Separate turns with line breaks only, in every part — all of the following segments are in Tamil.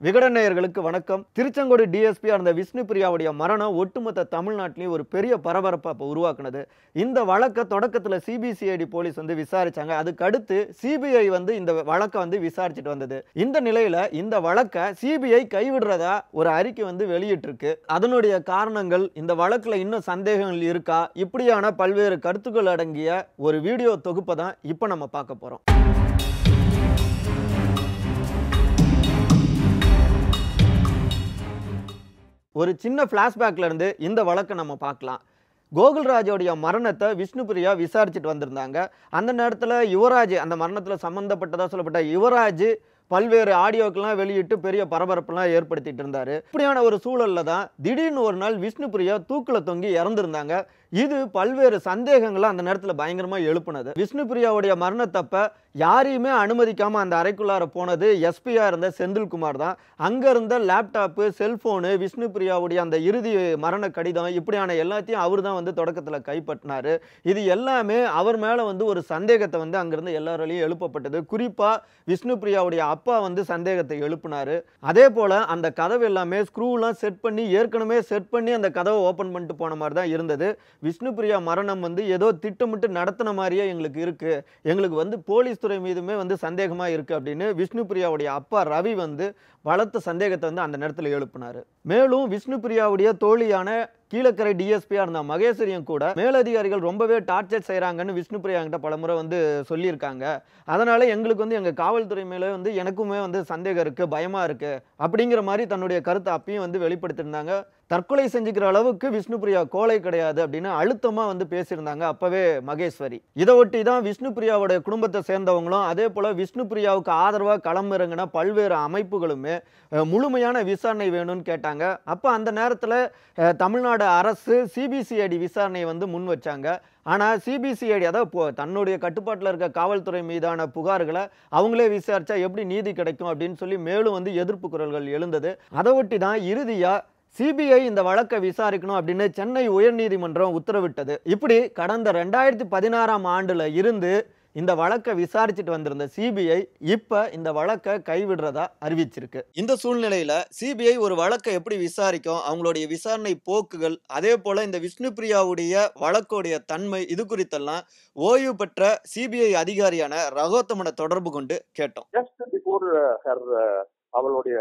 விகடன் நேயர்களுக்கு வணக்கம் திருச்செங்கோடு டிஎஸ்பி அந்த விஷ்ணு பிரியாவுடைய மரணம் ஒட்டுமொத்த தமிழ்நாட்டிலையும் ஒரு பெரிய பரபரப்பை அப்போ உருவாக்குனது இந்த வழக்கை தொடக்கத்தில் சிபிசிஐடி போலீஸ் வந்து விசாரிச்சாங்க அதுக்கு அடுத்து சிபிஐ வந்து இந்த வழக்கை வந்து விசாரிச்சுட்டு வந்தது இந்த நிலையில இந்த வழக்கை சிபிஐ கைவிடுறதா ஒரு அறிக்கை வந்து வெளியிட்டிருக்கு அதனுடைய காரணங்கள் இந்த வழக்குல இன்னும் சந்தேகங்கள் இருக்கா இப்படியான பல்வேறு கருத்துக்கள் அடங்கிய ஒரு வீடியோ தொகுப்பை தான் இப்போ நம்ம பார்க்க போறோம் ஒரு சின்ன ஃப்ளாஷ்பேக்ல இருந்து இந்த வழக்கை நம்ம பார்க்கலாம் கோகுல்ராஜோடைய மரணத்தை விஷ்ணுபிரியா விசாரிச்சுட்டு வந்திருந்தாங்க அந்த நேரத்தில் யுவராஜ் அந்த மரணத்தில் சம்மந்தப்பட்டதாக சொல்லப்பட்ட யுவராஜ் பல்வேறு ஆடியோக்கெல்லாம் வெளியிட்டு பெரிய பரபரப்பெல்லாம் ஏற்படுத்திட்டு இருந்தாரு இப்படியான ஒரு சூழல்ல தான் திடீர்னு ஒரு நாள் விஷ்ணுபிரியா தூக்குல தொங்கி இறந்திருந்தாங்க இது பல்வேறு சந்தேகங்களை அந்த நேரத்தில் பயங்கரமா எழுப்புனது விஷ்ணுபிரியாவுடைய மரணத்தப்ப யாரையுமே அனுமதிக்காம அந்த அறைக்குள்ளார போனது எஸ்பியா இருந்த செந்தில்குமார் தான் அங்க இருந்த லேப்டாப்பு செல்போனு விஷ்ணுபிரியாவுடைய அந்த இறுதி மரண கடிதம் இப்படியான எல்லாத்தையும் அவர் தான் வந்து தொடக்கத்துல கைப்பற்றினாரு இது எல்லாமே அவர் மேல வந்து ஒரு சந்தேகத்தை வந்து அங்கிருந்து எல்லாராலையும் எழுப்பப்பட்டது குறிப்பா விஷ்ணுபிரியாவுடைய அப்பா வந்து சந்தேகத்தை எழுப்பினாரு அதே போல அந்த கதவு எல்லாமே ஸ்க்ரூலாம் செட் பண்ணி ஏற்கனவே செட் பண்ணி அந்த கதவை ஓபன் பண்ணிட்டு போன மாதிரி தான் இருந்தது விஷ்ணுபிரியா மரணம் வந்து ஏதோ திட்டமிட்டு நடத்தின மாதிரியே எங்களுக்கு இருக்கு எங்களுக்கு வந்து போலீஸ் துறை மீதுமே வந்து சந்தேகமா இருக்கு அப்படின்னு விஷ்ணுபிரியாவுடைய அப்பா ரவி வந்து பலத்த சந்தேகத்தை வந்து அந்த நேரத்தில் எழுப்பினாரு மேலும் விஷ்ணுபிரியாவுடைய தோழியான கீழக்கரை டிஎஸ்பியா இருந்த மகேஸ்வரியும் கூட மேலதிகாரிகள் ரொம்பவே டார்ச்சர் செய்கிறாங்கன்னு விஷ்ணுபிரியா கிட்ட பலமுறை வந்து சொல்லியிருக்காங்க அதனால எங்களுக்கு வந்து எங்கள் காவல்துறை மேலே வந்து எனக்குமே வந்து சந்தேகம் இருக்குது பயமாக இருக்குது அப்படிங்கிற மாதிரி தன்னுடைய கருத்தை அப்பயும் வந்து வெளிப்படுத்தியிருந்தாங்க தற்கொலை செஞ்சுக்கிற அளவுக்கு விஷ்ணுபிரியா கோலை கிடையாது அப்படின்னு அழுத்தமாக வந்து பேசியிருந்தாங்க அப்பவே மகேஸ்வரி இதை ஒட்டி தான் விஷ்ணுபிரியாவோட குடும்பத்தை சேர்ந்தவங்களும் அதே போல் விஷ்ணுபிரியாவுக்கு ஆதரவாக களமிறங்கின பல்வேறு அமைப்புகளுமே அஹ், முழுமையான விசாரணை வேணும்னு கேட்டாங்க அப்போ அந்த நேரத்தில் தமிழ்நாடு அரசு சிபிசிஐடி விசாரணையை வந்து முன் வச்சாங்க ஆனால் சிபிசிஐடி அதாவது இப்போ தன்னுடைய கட்டுப்பாட்டில் இருக்க காவல்துறை மீதான புகார்களை அவங்களே விசாரிச்சா எப்படி நீதி கிடைக்கும் அப்படின்னு சொல்லி மேலும் வந்து எதிர்ப்பு குரல்கள் எழுந்தது அதை ஒட்டி தான் இறுதியாக சிபிஐ இந்த வழக்கை விசாரிக்கணும் அப்படின்னு சென்னை உயர்நீதிமன்றம் உத்தரவிட்டது இப்படி கடந்த ரெண்டாயிரத்தி பதினாறாம் ஆண்டுல இருந்து இந்த வழக்கை விசாரிச்சுட்டு வந்திருந்த சிபிஐ இப்ப இந்த வழக்கை கைவிடுறதா அறிவிச்சிருக்கு இந்த சூழ்நிலையில சிபிஐ ஒரு வழக்கை எப்படி விசாரிக்கும் அவங்களுடைய விசாரணை போக்குகள் அதே போல இந்த விஷ்ணுபிரியாவுடைய வழக்குடைய தன்மை இது குறித்தெல்லாம் ஓய்வு பெற்ற சிபிஐ அதிகாரியான ரகோத்தமனை தொடர்பு கொண்டு கேட்டோம்
ஜஸ்ட் பிஃபோர் ஹர் அவளுடைய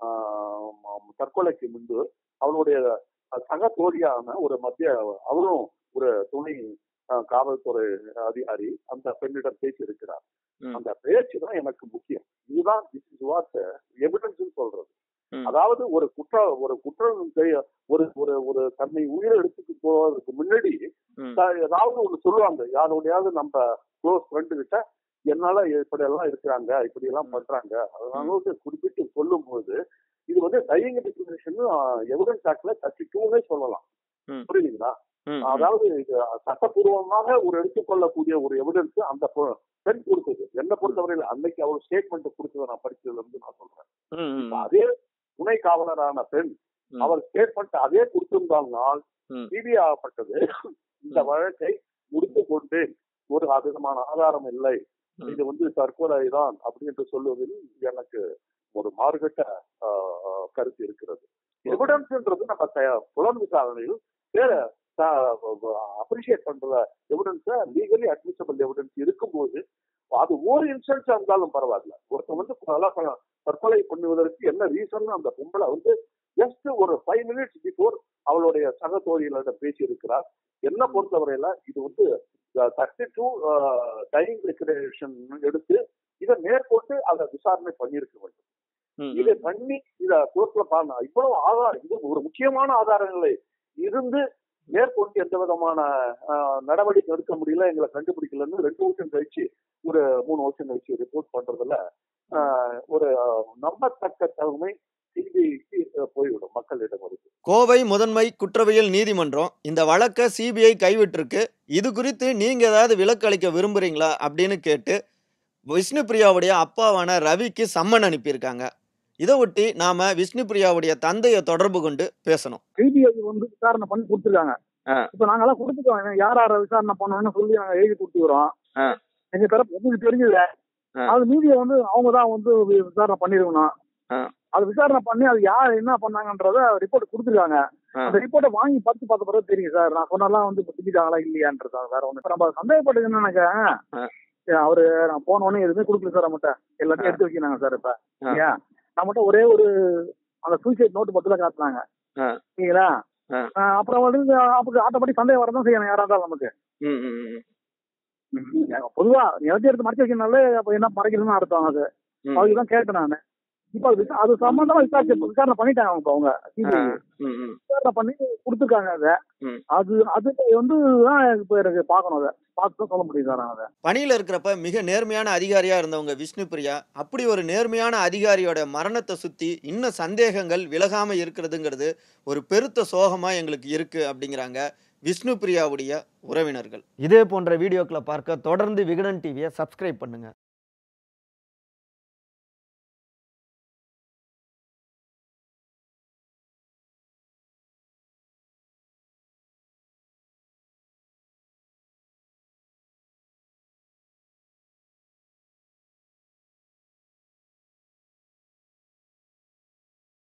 ஆஹ், ம- தற்கொலைக்கு முன்பு அவளுடைய சக தோழியான ஒரு மத்திய அவரும் ஒரு துணை ஆஹ், காவல்துறை அதிகாரி அந்த பெண்ணிடம் பேசி இருக்கிறார்
ம்.
அந்த பேச்சு தான் எனக்கு முக்கியம் இதுதான் திஸ் இஸ் வாட் எவிடன்ஸ் சொல்றது
ம்.
அதாவது ஒரு குற்ற ஒரு குற்றம் செய்ய- ஒரு ஒரு ஒரு தன்னை உயிரை எடுத்துட்டு போவதற்கு முன்னாடி
ம்.
த- ஏதாவது ஒண்ணு சொல்லுவாங்க யாரோடையாவது நம்ம க்ளோஸ் ஃப்ரெண்டு கிட்ட என்னால இப்படி எல்லாம் இருக்கிறாங்க இப்படி எல்லாம் பண்றாங்க அதனால குறிப்பிட்டு சொல்லும் போது இது வந்து டையிங் டிக்ளரேஷன் எவிடன்ஸ் ஆக்ட்ல தேர்ட்டி டூவே சொல்லலாம்
ம்.
புரியுதுங்களா
ம்,
அதாவது இது சட்டப்பூர்வமாக ஒரு எடுத்துக்கொள்ளக்கூடிய ஒரு எவிடன்ஸ் அந்த பொ- பெண் கொடுத்தது என்னை பொறுத்தவரையில் அன்னைக்கு அவர் ஸ்டேட்மெண்ட் கொடுத்ததை நான் படிச்சதுல இருந்து நான் சொல்றேன்
ம், ம்,
இப்ப அதே துணை காவலரான பெண்
ம்.
அவர் ஸ்டேட்மெண்ட் அதே கொடுத்திருந்தால்
ம்.
சிபிஐ ஆகப்பட்டது இந்த
ம்.
வழக்கை முடித்து கொண்டு ஒரு விதமான ஆதாரம் இல்லை
ம்.
இது வந்து தற்கொலை தான் அப்படின்னு சொல்லுவதில் எனக்கு ஒரு மாறுகட்ட ஆஹ், ஆஹ், கருத்து இருக்கிறது எவிடன்ஸ்ன்றது நம்ம த- புலன் விசாரணையில் அப்ரிஷியேட் பண்ற எவிடன்ஸ் லீகலி அட்மிசபிள் எவிடன்ஸ் இருக்கும்போது அது ஒரு இன்ஸ்டன்ஸ் இருந்தாலும் பரவாயில்ல ஒருத்தன் வந்து கொலை பண்ண- தற்கொலை பண்ணுவதற்கு என்ன ரீசன் அந்த பொம்பளை வந்து ஜஸ்ட் ஒரு ஃபைவ் மினிட்ஸ் பிஃபோர் அவளுடைய சக தோழிகளிடம் பேசி இருக்கிறார் என்ன பொறுத்தவரையில இது வந்து தேர்ட்டி டூ டைம் ரெக்ரேஷன் எடுத்து இதை மேற்கொண்டு அதை விசாரணை பண்ணியிருக்க வேண்டும்
ம்,
இதை பண்ணி இத கோர்ட்ல பாருங்க இவ்வளவு ஆதாரம் இது ஒரு முக்கியமான ஆதாரங்களை இருந்து மேற்கொண்டு எந்த விதமான ஆஹ், நடவடிக்கை எடுக்க முடியல எங்களை கண்டுபிடிக்கலன்னு ரெண்டு வருஷம் கழிச்சு ஒரு மூணு வருஷம் கழிச்சு ரிப்போர்ட் பண்றதுல ஆஹ், ஒரு ஆஹ், நம்பத்தக்க தகுமை சிபிஐக்கு போய்விடும் மக்களிடம் இருக்கு
கோவை முதன்மை குற்றவியல் நீதிமன்றம் இந்த வழக்கை சிபிஐ கைவிட்டிருக்கு இது குறித்து நீங்க ஏதாவது விலக்கு அளிக்க விரும்புறீங்களா அப்படின்னு கேட்டு விஷ்ணுபிரியாவுடைய அப்பாவான ரவிக்கு சம்மன் அனுப்பியிருக்காங்க இதை ஒட்டி நாம விஷ்ணுபிரியாவுடைய தந்தையை தொடர்பு கொண்டு பேசணும்
சிபிஐ வந்து விசாரணை பண்ணி கொடுத்துருக்காங்க
ஆ.
இப்ப நாங்கெல்லாம் கொடுத்துட்டோம் யார் யார விசாரணை பண்ணணும்னு சொல்லி நாங்க எழுதி கொடுத்துக்கிறோம்
ஆ.
எங்க தரப்பு எங்களுக்கு தெரிஞ்சது
ஆ.
அது மீதியை வந்து அவங்க தான் வந்து வி- விசாரணை பண்ணிருக்கணும்
ஆ.
அது விசாரணை பண்ணி அது யார் என்ன பண்ணாங்கன்றத ரிப்போர்ட் கொடுத்துருக்காங்க
ஆ.
அந்த ரிப்போர்ட்டை வாங்கி பார்த்து பார்த்த பிறகு தெரியும் சார் நான் சொன்னெல்லாம் வந்து இப்போ செஞ்சுட்டாங்களா இல்லையான்றது வேற ஒண்ணு இப்ப நம்ம சந்தேகப்பட்டது என்னன்னாக்க
ஆ.
ஏ, அவரு நான் போன உடனே எதுவுமே கொடுக்கல சார் நம்மகிட்ட எல்லாத்தையும்
ஆ.
எடுத்து வைக்கிறாங்க சார் இப்ப
ஆ.
ஏன் நம்மகிட்ட ஒரே ஒரு அந்த சூசைட் நோட்டு பத்துல காட்டினாங்க
ஆ.
சரிங்களா
ஆ.
ஆ, அப்புறம் வந்து அப்படி ஆட்டோமேட்டிக் சந்தேகம் வரதான் செய்யணும் யாரா இருந்தாலும் நமக்கு
ம் ம் ம்
பொதுவா நிலத்தை எடுத்து மறைச்சு வைக்கனாலே அப்ப என்ன மறைக்கணும்னு அர்த்தம் அது
ம்.
அதுக்குதான் கேட்டேன் நானு இப்ப அது விசா- அது சம்பந்தமா விசாரிச்சு விசாரணை பண்ணிட்டாங்க அவங்க அவங்க
ஆ, ம், ம்.
விசாரணை பண்ணி கொடுத்துருக்காங்க அதை
ம்.
அது அது வந்து தான் இப்ப எனக்கு பார்க்கணும் அதை பார்த்து தான் சொல்ல முடியும் சார் அதை
பணியில் இருக்கிறப்ப மிக நேர்மையான அதிகாரியா இருந்தவங்க விஷ்ணு பிரியா அப்படி ஒரு நேர்மையான அதிகாரியோட மரணத்தை சுத்தி இன்னும் சந்தேகங்கள் விலகாம இருக்கிறதுங்கிறது ஒரு பெருத்த சோகமா எங்களுக்கு இருக்கு அப்படிங்கிறாங்க விஷ்ணு பிரியாவுடைய உறவினர்கள் இதே போன்ற வீடியோக்களை பார்க்க தொடர்ந்து விகடன் டிவியை சப்ஸ்கிரைப் பண்ணுங்க